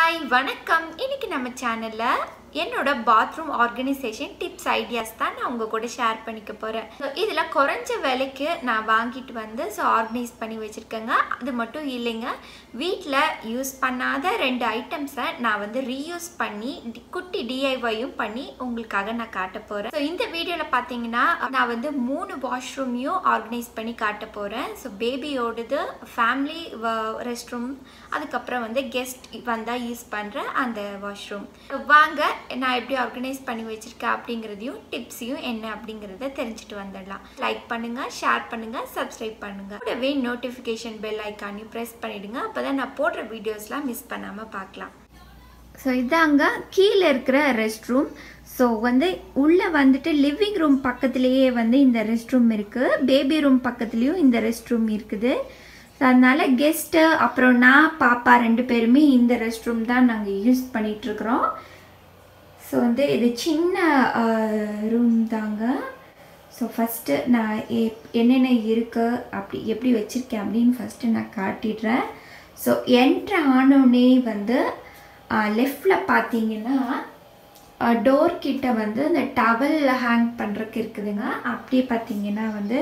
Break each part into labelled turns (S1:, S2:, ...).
S1: hi வணக்கம் இன்னைக்கு நம்ம சேனல்ல என்னோட பாத்ரூம் ஆர்கனைசேஷன் டிப்ஸ் ஐடியாஸ் தான் நான் உங்க கூட ஷேர் பண்ணிக்க போறேன் So, இதுல குறைஞ்ச விலைக்கு நான் வாங்கிட்டு வந்து ஸோ ஆர்கனைஸ் பண்ணி வச்சிருக்கேங்க அது மட்டும் இல்லைங்க வீட்டில் யூஸ் பண்ணாத ரெண்டு ஐட்டம்ஸை நான் வந்து ரீயூஸ் பண்ணி டி- குட்டி டிஐவையும் பண்ணி உங்களுக்காக நான் காட்ட போறேன் ஸோ இந்த வீடியோவில் பார்த்தீங்கன்னா நான் வந்து மூணு வாஷ்ரூமையும் ஆர்கனைஸ் பண்ணி காட்ட போறேன் ஸோ பேபியோடது ஃபேமிலி ரெஸ்ட் ரூம் அதுக்கப்புறம் வந்து கெஸ்ட் வந்தால் யூஸ் பண்ணுற அந்த வாஷ்ரூம் வாங்க நான் எப்படி ஆர்கனைஸ் பண்ணி வச்சிருக்கேன் அப்படிங்கிறதையும் டிப்ஸையும் என்ன அப்படிங்கிறத தெரிஞ்சுட்டு வந்துடலாம் லைக் பண்ணுங்க ஷேர் பண்ணுங்க சப்ஸ்கிரைப் பண்ணுங்க கூடவே நோட்டிஃபிகேஷன் பெல் ஐக்கானையும் ப்ரெஸ் பண்ணிடுங்க அப்பதான் நான் போடுற வீடியோஸ்லாம் மிஸ் பண்ணாமல் பார்க்கலாம் ஸோ இதாங்க கீழே இருக்கிற ரெஸ்ட் ரூம் ஸோ வந்து உள்ளே வந்துட்டு லிவிங் ரூம் பக்கத்துலேயே வந்து இந்த ரெஸ்ட் ரூம் இருக்குது பேபி ரூம் பக்கத்துலேயும் இந்த ரெஸ்ட் ரூம் இருக்குது ஸோ அதனால கெஸ்ட்டு அப்புறம் நான் பாப்பா ரெண்டு பேருமே இந்த ரெஸ்ட் ரூம் தான் நாங்கள் யூஸ் பண்ணிகிட்ருக்குறோம் ஸோ வந்து இது சின்ன ரூம் தாங்க ஸோ ஃபஸ்ட்டு நான் எப் என்னென்ன இருக்குது அப்படி எப்படி வச்சுருக்கேன் அப்படின்னு ஃபஸ்ட்டு நான் காட்டிடுறேன் ஸோ என்ட்ரு ஆனோடனே வந்து லெஃப்டில் பார்த்தீங்கன்னா டோர் கிட்ட வந்து இந்த டவல் ஹேங் பண்ணுறதுக்கு இருக்குதுங்க அப்படியே பார்த்தீங்கன்னா வந்து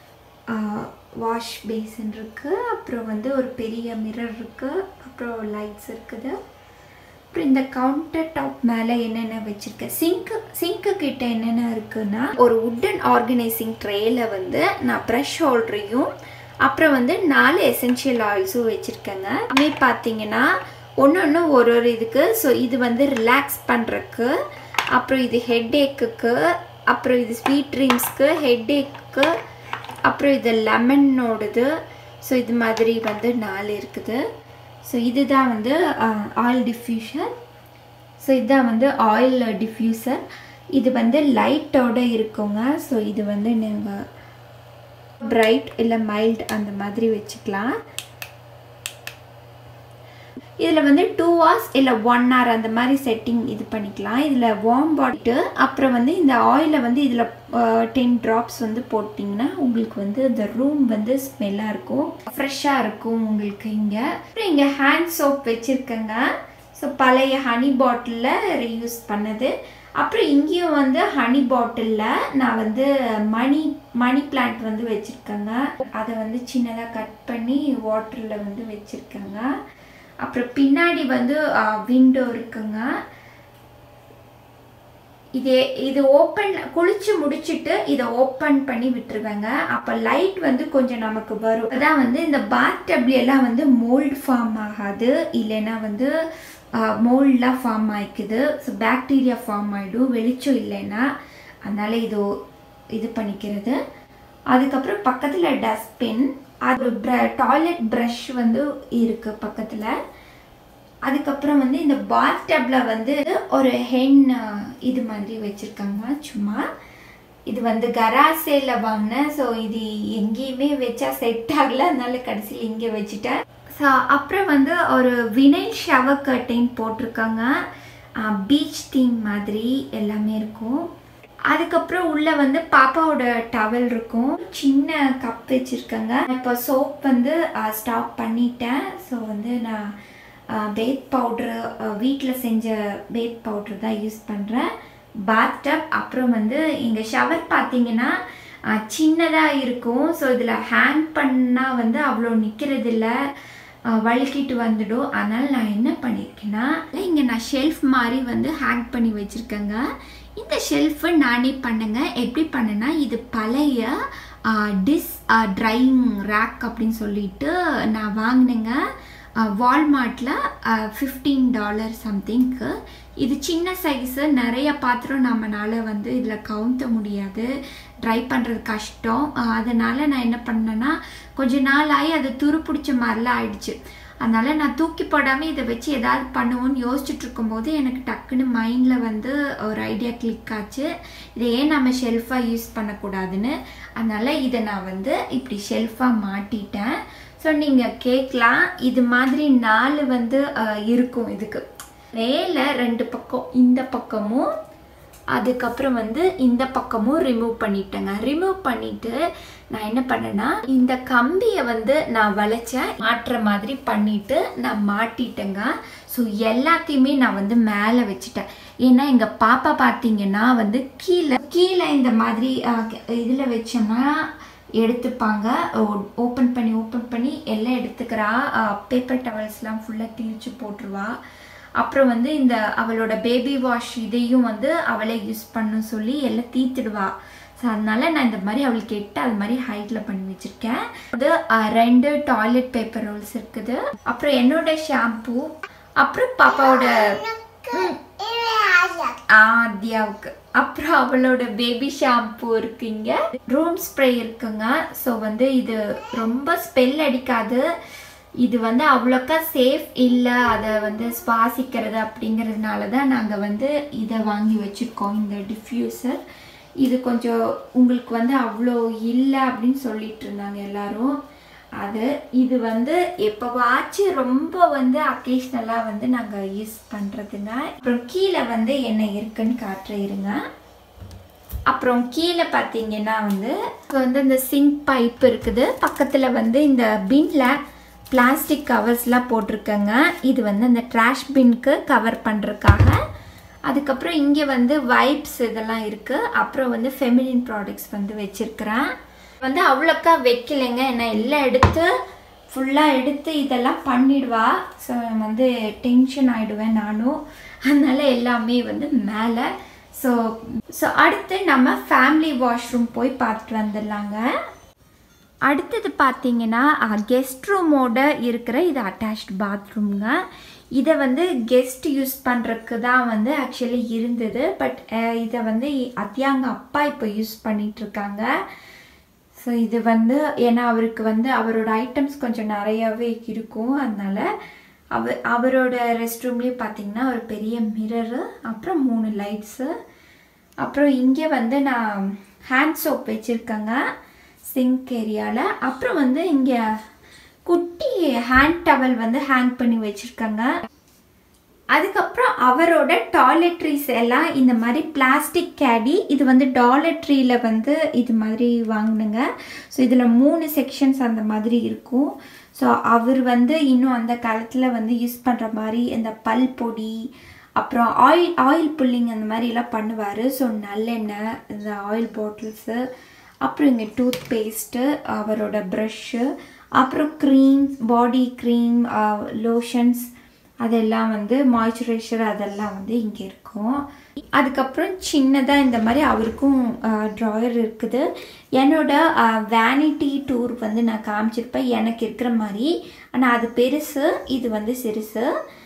S1: வாஷ் பேசின் இருக்குது அப்புறம் வந்து ஒரு பெரிய மிரர் இருக்குது அப்புறம் லைட்ஸ் இருக்குது அப்புறம் இந்த கவுண்டர் டாப் மேலே என்னென்ன வச்சுருக்கேன் சிங்க்கு சிங்க்கு கிட்ட என்னென்ன இருக்குன்னா ஒரு உட்டன் ஆர்கனைசிங் ட்ரேயில் வந்து நான் ப்ரெஷ் ஹோல்டரையும் அப்புறம் வந்து நாலு எசென்ஷியல் ஆயில்ஸும் வச்சுருக்கேங்க அதுமே பார்த்தீங்கன்னா ஒன்று ஒன்று ஒரு ஒரு இதுக்கு ஸோ இது வந்து ரிலாக்ஸ் பண்ணுறக்கு அப்புறம் இது ஹெட் ஏக்குக்கு அப்புறம் இது ஸ்வீட் ட்ரீம்ஸ்க்கு ஹெட் ஏக்கு அப்புறம் இது லெமனோடது ஸோ இது மாதிரி வந்து நாலு இருக்குது ஸோ இதுதான் வந்து ஆயில் டிஃப்யூஷர் ஸோ இதுதான் வந்து ஆயில் டிஃப்யூசர் இது வந்து லைட்டோட இருக்குங்க ஸோ இது வந்து நீங்கள் பிரைட் இல்லை மைல்டு அந்த மாதிரி வச்சுக்கலாம் இதில் வந்து டூ ஹவர்ஸ் இல்லை ஒன் ஹவர் அந்த மாதிரி செட்டிங் இது பண்ணிக்கலாம் இதில் வார்ம் பாட்டு அப்புறம் வந்து இந்த ஆயிலை வந்து இதில் டென் ட்ராப்ஸ் வந்து போட்டிங்கன்னா உங்களுக்கு வந்து இந்த ரூம் வந்து ஸ்மெல்லாக இருக்கும் ஃப்ரெஷ்ஷாக இருக்கும் உங்களுக்கு இங்கே அப்புறம் இங்கே ஹேண்ட் சோப் வச்சுருக்கேங்க ஸோ பழைய ஹனி பாட்டிலில் ரீயூஸ் பண்ணது அப்புறம் இங்கேயும் வந்து ஹனி பாட்டிலில் நான் வந்து மணி மணி பிளான்ட் வந்து வச்சுருக்கேங்க அதை வந்து சின்னதாக கட் பண்ணி வாட்டரில் வந்து வச்சுருக்கேங்க அப்புறம் பின்னாடி வந்து விண்டோ இருக்குங்க இது இது ஓப்பன் குளிச்சு முடிச்சுட்டு இதை ஓப்பன் பண்ணி விட்டுருவேங்க அப்போ லைட் வந்து கொஞ்சம் நமக்கு வரும் அதான் வந்து இந்த பாத் டப்லாம் வந்து மோல்ட் ஃபார்ம் ஆகாது இல்லைன்னா வந்து மோல்ட்லாம் ஃபார்ம் ஆயிக்குது ஸோ பாக்டீரியா ஃபார்ம் ஆகிடும் வெளிச்சம் இல்லைன்னா அதனால இது இது பண்ணிக்கிறது அதுக்கப்புறம் பக்கத்தில் டஸ்ட்பின் அது ப்ர டாய்லெட் ப்ரஷ் வந்து இருக்குது பக்கத்தில் அதுக்கப்புறம் வந்து இந்த பாத் டப்பில் வந்து ஒரு ஹென் இது மாதிரி வச்சுருக்காங்க சும்மா இது வந்து கராசேல வாங்கினேன் ஸோ இது எங்கேயுமே வச்சா செட் ஆகல அதனால கடைசியில் இங்கே வச்சுட்டேன் ஸோ அப்புறம் வந்து ஒரு வினைல் ஷவர் கர்டைன் போட்டிருக்காங்க பீச் தீம் மாதிரி எல்லாமே இருக்கும் அதுக்கப்புறம் உள்ள வந்து பாப்பாவோட டவல் இருக்கும் சின்ன கப் வச்சுருக்கேங்க இப்போ சோப் வந்து ஸ்டாப் பண்ணிட்டேன் ஸோ வந்து நான் பேத் பவுட்ரு வீட்டில் செஞ்ச பேத் பவுட்ரு தான் யூஸ் பண்ணுறேன் பாத் டப் அப்புறம் வந்து இங்கே ஷவர் பார்த்தீங்கன்னா சின்னதாக இருக்கும் ஸோ இதில் ஹேங் பண்ணால் வந்து அவ்வளோ நிற்கிறது இல்லை வழுக்கிட்டு வந்துடும் அதனால் நான் என்ன பண்ணியிருக்கேன்னா இங்கே நான் ஷெல்ஃப் மாதிரி வந்து ஹேங் பண்ணி வச்சுருக்கேங்க இந்த ஷெல்ஃபு நானே பண்ணுங்க எப்படி பண்ணேன்னா இது பழைய டிஸ் ட்ரையிங் ரேக் அப்படின்னு சொல்லிட்டு நான் வாங்கினேங்க வால்மார்ட்டில் ஃபிஃப்டீன் டாலர் சம்திங்க்கு இது சின்ன சைஸு நிறைய பாத்திரம் நம்மளால் வந்து இதில் கவுந்த முடியாது ட்ரை பண்ணுறது கஷ்டம் அதனால் நான் என்ன பண்ணேன்னா கொஞ்ச நாள் ஆகி அது துரு பிடிச்ச மாதிரிலாம் ஆயிடுச்சு அதனால் நான் தூக்கி போடாமல் இதை வச்சு ஏதாவது பண்ணுவோன்னு யோசிச்சுட்டு இருக்கும்போது எனக்கு டக்குன்னு மைண்டில் வந்து ஒரு ஐடியா கிளிக் ஆச்சு இதை ஏன் நம்ம ஷெல்ஃபாக யூஸ் பண்ணக்கூடாதுன்னு அதனால் இதை நான் வந்து இப்படி ஷெல்ஃபாக மாட்டிட்டேன் ஸோ நீங்கள் கேட்கலாம் இது மாதிரி நாலு வந்து இருக்கும் இதுக்கு மேலே ரெண்டு பக்கம் இந்த பக்கமும் அதுக்கப்புறம் வந்து இந்த பக்கமும் ரிமூவ் பண்ணிட்டேங்க ரிமூவ் பண்ணிட்டு நான் என்ன பண்ணேன்னா இந்த கம்பியை வந்து நான் வளைச்சேன் மாட்டுற மாதிரி பண்ணிட்டு நான் மாட்டிட்டேங்க ஸோ எல்லாத்தையுமே நான் வந்து மேலே வச்சுட்டேன் ஏன்னா எங்கள் பாப்பா பார்த்தீங்கன்னா வந்து கீழே கீழே இந்த மாதிரி இதில் வச்சோம்னா எடுத்துப்பாங்க ஓப்பன் பண்ணி ஓப்பன் பண்ணி எல்லாம் எடுத்துக்கிறா பேப்பர் டவல்ஸ்லாம் ஃபுல்லாக கிழிச்சு போட்டுருவா அப்புறம் வந்து இந்த அவளோட பேபி வாஷ் இதையும் வந்து அவளே யூஸ் பண்ண சொல்லி எல்லாம் தீத்துடுவா ஸோ அதனால நான் இந்த மாதிரி அவளுக்கு எட்டு அது மாதிரி ஹைட்டில் பண்ணி வச்சுருக்கேன் அது அஹ், ரெண்டு டாய்லெட் பேப்பர் ரோல்ஸ் இருக்குது அப்புறம் என்னோட ஷாம்பு அப்புறம் பாப்பாவோட ம், ஆத்யாவுக்கு அப்புறம் அவளோட பேபி ஷாம்பு இருக்குங்க ரூம் ஸ்ப்ரே இருக்குங்க ஸோ வந்து இது ரொம்ப ஸ்மெல் அடிக்காது இது வந்து அவ்வளோக்கா சேஃப் இல்லை அதை வந்து சுவாசிக்கிறது அப்படிங்கிறதுனால தான் நாங்கள் வந்து இதை வாங்கி வச்சுருக்கோம் இந்த டிஃப்யூசர் இது கொஞ்சம் உங்களுக்கு வந்து அவ்வளோ இல்லை அப்படின்னு சொல்லிட்டு இருந்தாங்க எல்லாரும் அது இது வந்து எப்போவாச்சும் ரொம்ப வந்து அக்கேஷ்னலாக வந்து நாங்கள் யூஸ் பண்ணுறதுங்க அப்புறம் கீழே வந்து என்ன இருக்குன்னு காட்டுறேன் இருங்க அப்புறம் கீழே பார்த்தீங்கன்னா வந்து இப்போ வந்து இந்த சிங்க் பைப் இருக்குது பக்கத்தில் வந்து இந்த பின்ல பிளாஸ்டிக் கவர்ஸ்லாம் போட்டிருக்கேங்க இது வந்து அந்த ட்ராஷ் பின்க்கு கவர் பண்ணுறதுக்காக அதுக்கப்புறம் இங்கே வந்து வைப்ஸ் இதெல்லாம் இருக்குது அப்புறம் வந்து ஃபெமினின் ப்ராடக்ட்ஸ் வந்து வச்சுருக்கிறேன் வந்து அவ்வளோக்கா வைக்கலைங்க நான் எல்லாம் எடுத்து ஃபுல்லாக எடுத்து இதெல்லாம் பண்ணிடுவா ஸோ வந்து டென்ஷன் ஆகிடுவேன் நானும் அதனால எல்லாமே வந்து மேலே ஸோ ஸோ அடுத்து நம்ம ஃபேமிலி வாஷ்ரூம் போய் பார்த்துட்டு வந்துடலாங்க அடுத்தது பார்த்தீங்கன்னா கெஸ்ட் ரூமோட இருக்கிற இது அட்டாச்ட் பாத்ரூம்ங்க இதை வந்து கெஸ்ட் யூஸ் பண்ணுறதுக்கு தான் வந்து ஆக்சுவலி இருந்தது பட் இதை வந்து அத்தியாங்க அப்பா இப்போ யூஸ் பண்ணிட்டு இருக்காங்க ஸோ இது வந்து ஏன்னா அவருக்கு வந்து அவரோட ஐட்டம்ஸ் கொஞ்சம் நிறையாவே இருக்கும் அதனால அவ அவரோட ரெஸ்ட் ரூம்லேயே பார்த்தீங்கன்னா ஒரு பெரிய மிரரு அப்புறம் மூணு லைட்ஸு அப்புறம் இங்கே வந்து நான் ஹேண்ட் சோப் வச்சுருக்கேங்க சிங்க் ஏரியாவில் அப்புறம் வந்து இங்கே குட்டி ஹேண்ட் டவல் வந்து ஹேங் பண்ணி வச்சுருக்கேங்க அதுக்கப்புறம் அவரோட டாய்லெட்ரிஸ் எல்லாம் இந்த மாதிரி பிளாஸ்டிக் கேடி இது வந்து டாய்லெட்ரியில் வந்து இது மாதிரி வாங்கினுங்க ஸோ இதில் மூணு செக்ஷன்ஸ் அந்த மாதிரி இருக்கும் ஸோ அவர் வந்து இன்னும் அந்த காலத்தில் வந்து யூஸ் பண்ணுற மாதிரி இந்த பல் பொடி அப்புறம் ஆயில் ஆயில் புல்லிங் அந்த மாதிரிலாம் பண்ணுவார் ஸோ நல்லெண்ணெய் இந்த ஆயில் பாட்டில்ஸு அப்புறம் இங்கே டூத் பேஸ்ட்டு அவரோட ப்ரஷ்ஷு அப்புறம் க்ரீம்ஸ் பாடி க்ரீம் லோஷன்ஸ் அதெல்லாம் வந்து மாய்ஸ்சரைசர் அதெல்லாம் வந்து இங்கே இருக்கும் அதுக்கப்புறம் சின்னதாக இந்த மாதிரி அவருக்கும் ட்ராயர் இருக்குது என்னோட வேனிட்டி டூர் வந்து நான் காமிச்சிருப்பேன் எனக்கு இருக்கிற மாதிரி ஆனால் அது பெருசு இது வந்து சிறுசு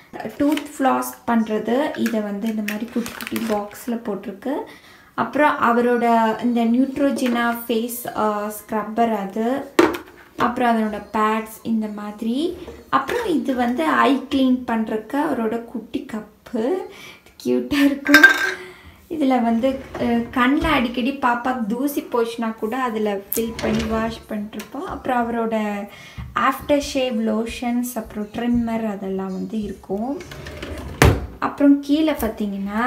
S1: டூத் ஃப்ளாஸ் பண்ணுறது இதை வந்து இந்த மாதிரி குட்டி குட்டி பாக்ஸில் போட்டிருக்கு அப்புறம் அவரோட இந்த நியூட்ரோஜினா ஃபேஸ் ஸ்க்ரப்பர் அது அப்புறம் அதனோட பேட்ஸ் இந்த மாதிரி அப்புறம் இது வந்து ஐ க்ளீன் பண்ணுறக்கு அவரோட குட்டி கப்பு க்யூட்டாக இருக்கும் இதில் வந்து கண்ணில் அடிக்கடி பாப்பாக்கு தூசி போச்சுன்னா கூட அதில் ஃபில் பண்ணி வாஷ் பண்ணிட்டுருப்போம் அப்புறம் அவரோட ஆஃப்டர் ஷேவ் லோஷன்ஸ் அப்புறம் ட்ரிம்மர் அதெல்லாம் வந்து இருக்கும் அப்புறம் கீழே பார்த்தீங்கன்னா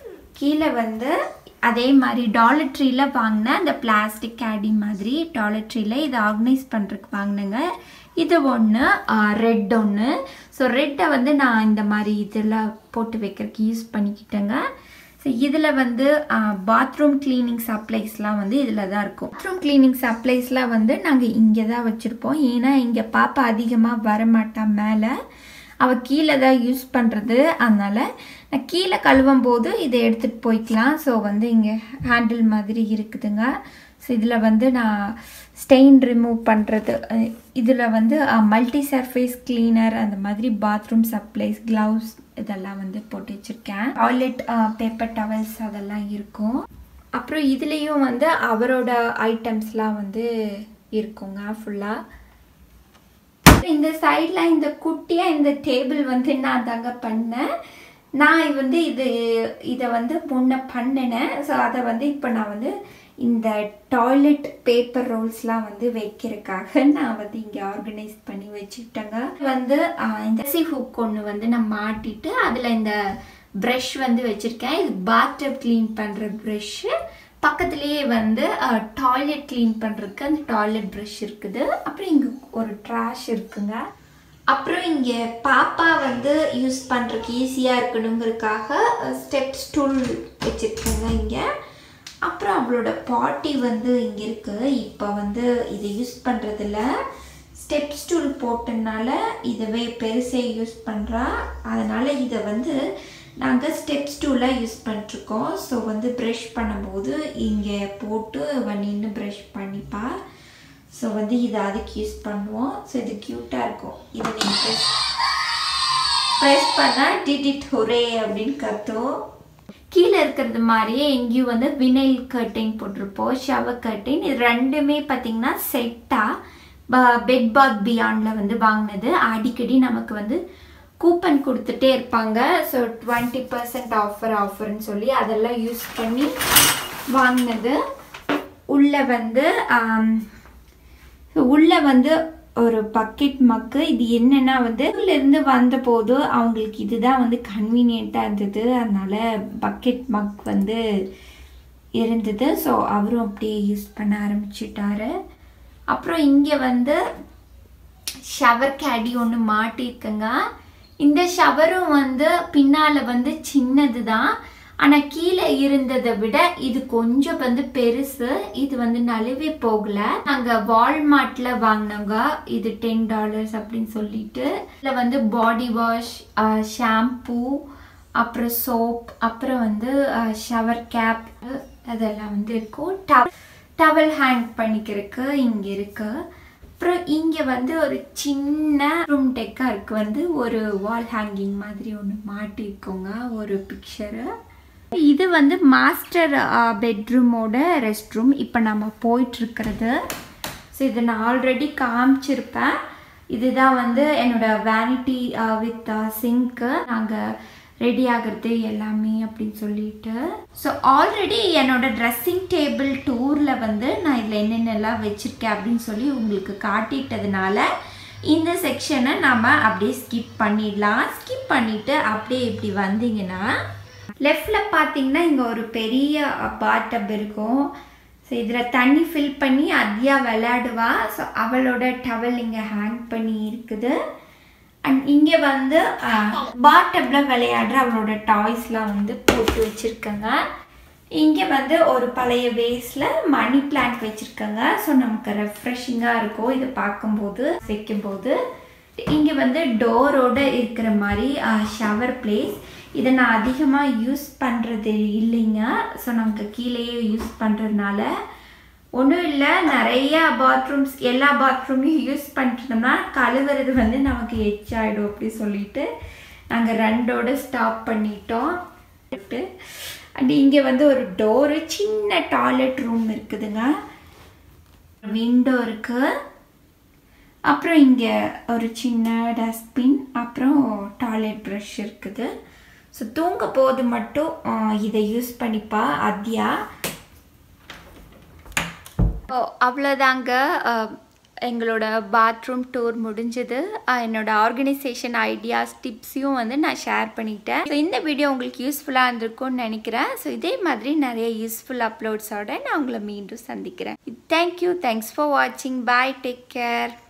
S1: கீழே வந்து அதே மாதிரி டாலட்ரியில் வாங்கின அந்த பிளாஸ்டிக் கேடி மாதிரி டாலட்ரியில் இதை ஆர்கனைஸ் பண்ணுறதுக்கு வாங்கினேங்க இது ஒன்று ரெட் ஒன்று ஸோ ரெட்டை வந்து நான் இந்த மாதிரி இதெல்லாம் போட்டு வைக்கிறதுக்கு யூஸ் பண்ணிக்கிட்டேங்க ஸோ இதில் வந்து பாத்ரூம் கிளீனிங் சப்ளைஸ்லாம் வந்து இதில் தான் இருக்கும் பாத்ரூம் கிளீனிங் சப்ளைஸ்லாம் வந்து நாங்கள் இங்கே தான் வச்சுருப்போம் ஏன்னா இங்கே பாப்பா அதிகமாக வரமாட்டா மேலே அவள் கீழே தான் யூஸ் பண்ணுறது அதனால் நான் கீழே கழுவும் போது இதை எடுத்துகிட்டு போய்க்கலாம் ஸோ வந்து இங்கே ஹேண்டில் மாதிரி இருக்குதுங்க ஸோ இதில் வந்து நான் ஸ்டெயின் ரிமூவ் பண்ணுறது இதில் வந்து மல்டி சர்ஃபேஸ் கிளீனர் அந்த மாதிரி பாத்ரூம் சப்ளைஸ் க்ளவுஸ் இதெல்லாம் வந்து போட்டு வச்சுருக்கேன் டாய்லெட் பேப்பர் டவல்ஸ் அதெல்லாம் இருக்கும் அப்புறம் இதுலேயும் வந்து அவரோட ஐட்டம்ஸ்லாம் வந்து இருக்குங்க ஃபுல்லாக இந்த சைடில் இந்த குட்டியாக இந்த டேபிள் வந்து நான் தாங்க பண்ணேன் நான் வந்து இது இதை வந்து முன்ன பண்ணினேன் ஸோ அதை வந்து இப்போ நான் வந்து இந்த டாய்லெட் பேப்பர் ரோல்ஸ்லாம் வந்து வைக்கிறதுக்காக நான் வந்து இங்கே ஆர்கனைஸ் பண்ணி வச்சுக்கிட்டேங்க வந்து இந்த சி ஹுக் ஒன்று வந்து நான் மாட்டிட்டு அதில் இந்த ப்ரஷ் வந்து வச்சுருக்கேன் இது பாத்டப் க்ளீன் பண்ணுற ப்ரஷ்ஷு பக்கத்துலேயே வந்து டாய்லெட் க்ளீன் பண்ணுறதுக்கு அந்த டாய்லெட் ப்ரஷ் இருக்குது அப்புறம் இங்கே ஒரு ட்ராஷ் இருக்குங்க அப்புறம் இங்கே பாப்பா வந்து யூஸ் பண்ணுறதுக்கு ஈஸியாக இருக்கணுங்கிறதுக்காக ஸ்டெப் ஸ்டூல் வச்சுருக்கேங்க இங்கே அப்புறம் அவளோட பாட்டி வந்து இங்கே இருக்குது இப்போ வந்து இதை யூஸ் பண்ணுறதில்ல ஸ்டெப் ஸ்டூல் போட்டனால இதவே பெருசே யூஸ் பண்ணுறா அதனால் இதை வந்து நாங்கள் ஸ்டெப் ஸ்டூலாக யூஸ் பண்ணிட்ருக்கோம் ஸோ வந்து ப்ரஷ் பண்ணும்போது இங்கே போட்டு நின்று ப்ரஷ் பண்ணிப்பா ஸோ வந்து இதை அதுக்கு யூஸ் பண்ணுவோம் ஸோ இது க்யூட்டாக இருக்கும் இதை நீங்கள் ப்ரெஸ் ப்ரெஸ் பண்ணால் டிடிட் ஹொரே அப்படின்னு கத்தும் கீழே இருக்கிறது மாதிரியே எங்கேயும் வந்து வினைல் கர்டைன் போட்டிருப்போம் ஷவர் கர்டைன் இது ரெண்டுமே பார்த்தீங்கன்னா செட்டாக பெட் பாத் பியாண்டில் வந்து வாங்கினது அடிக்கடி நமக்கு வந்து கூப்பன் கொடுத்துட்டே இருப்பாங்க ஸோ டுவெண்ட்டி பர்சன்ட் ஆஃபர் ஆஃபர்னு சொல்லி அதெல்லாம் யூஸ் பண்ணி வாங்கினது உள்ளே வந்து உள்ளே வந்து ஒரு பக்கெட் மக்கு இது என்னென்னா வந்து இருந்து வந்த போது அவங்களுக்கு இதுதான் வந்து கன்வீனியண்ட்டாக இருந்தது அதனால் பக்கெட் மக் வந்து இருந்தது ஸோ அவரும் அப்படியே யூஸ் பண்ண ஆரம்பிச்சிட்டாரு அப்புறம் இங்கே வந்து ஷவர் கேடி ஒன்று மாட்டியிருக்குங்க இந்த ஷவரும் வந்து பின்னால் வந்து சின்னது தான் ஆனால் கீழே இருந்ததை விட இது கொஞ்சம் வந்து பெருசு இது வந்து நழுவே போகல நாங்கள் வால்மார்ட்டில் வாங்கினோங்க இது டென் டாலர்ஸ் அப்படின்னு சொல்லிட்டு இதில் வந்து பாடி வாஷ் ஷாம்பூ அப்புறம் சோப் அப்புறம் வந்து ஷவர் கேப் அதெல்லாம் வந்து இருக்கும் டவ் டவல் ஹேங் பண்ணிக்கிறதுக்கு இங்கே இருக்குது அப்புறம் இங்கே வந்து ஒரு சின்ன ரூம் டெக்காருக்கு வந்து ஒரு வால் ஹேங்கிங் மாதிரி ஒன்று மாட்டிருக்கோங்க ஒரு பிக்சரு இது வந்து மாஸ்டர் பெட்ரூமோட ரெஸ்ட் ரூம் இப்போ நம்ம போயிட்டுருக்கிறது ஸோ இதை நான் ஆல்ரெடி காமிச்சிருப்பேன் இதுதான் வந்து என்னோடய வேனிட்டி வித் சிங்க்கு நாங்கள் ரெடி ஆகிறது எல்லாமே அப்படின்னு சொல்லிட்டு ஸோ ஆல்ரெடி என்னோடய ட்ரெஸ்ஸிங் டேபிள் டூரில் வந்து நான் இதில் என்னென்னலாம் வச்சுருக்கேன் அப்படின்னு சொல்லி உங்களுக்கு காட்டிட்டதுனால இந்த செக்ஷனை நாம் அப்படியே ஸ்கிப் பண்ணிடலாம் ஸ்கிப் பண்ணிவிட்டு அப்படியே இப்படி வந்தீங்கன்னா லெஃப்டில் பார்த்தீங்கன்னா இங்கே ஒரு பெரிய பாத் டப் இருக்கும் ஸோ இதில் தண்ணி ஃபில் பண்ணி அதியா விளையாடுவா ஸோ அவளோட டவல் இங்கே ஹேங் பண்ணி இருக்குது அண்ட் இங்கே வந்து பாத் டப்பில் விளையாடுற அவளோட டாய்ஸ்லாம் வந்து போட்டு வச்சுருக்கேங்க இங்கே வந்து ஒரு பழைய வேஸில் மணி பிளான்ட் வச்சுருக்கேங்க ஸோ நமக்கு ரெஃப்ரெஷிங்காக இருக்கும் இதை பார்க்கும்போது வைக்கும்போது இங்கே வந்து டோரோடு இருக்கிற மாதிரி ஷவர் பிளேஸ் இதை நான் அதிகமாக யூஸ் பண்ணுறது இல்லைங்க ஸோ நமக்கு கீழேயே யூஸ் பண்ணுறதுனால ஒன்றும் இல்லை நிறையா பாத்ரூம்ஸ் எல்லா பாத்ரூமையும் யூஸ் பண்ணிட்டோம்னா கழுவுறது வந்து நமக்கு எச்சாயிடும் அப்படி சொல்லிட்டு நாங்கள் ரெண்டோடு ஸ்டாப் பண்ணிட்டோம் அண்ட் இங்கே வந்து ஒரு டோரு சின்ன டாய்லெட் ரூம் இருக்குதுங்க விண்டோ இருக்குது அப்புறம் இங்கே ஒரு சின்ன டஸ்ட்பின் அப்புறம் டாய்லெட் ப்ரஷ் இருக்குது ஸோ தூங்க போது மட்டும் இதை யூஸ் பண்ணிப்பா அத்தியா அவ்வளோதாங்க எங்களோட பாத்ரூம் டூர் முடிஞ்சது என்னோட ஆர்கனைசேஷன் ஐடியாஸ் டிப்ஸையும் வந்து நான் ஷேர் பண்ணிட்டேன் ஸோ இந்த வீடியோ உங்களுக்கு யூஸ்ஃபுல்லாக இருந்திருக்கும்னு நினைக்கிறேன் ஸோ இதே மாதிரி நிறைய யூஸ்ஃபுல் அப்லோட்ஸோட நான் உங்களை மீண்டும் சந்திக்கிறேன் தேங்க்யூ தேங்க்ஸ் ஃபார் வாட்சிங் பாய் டேக் கேர்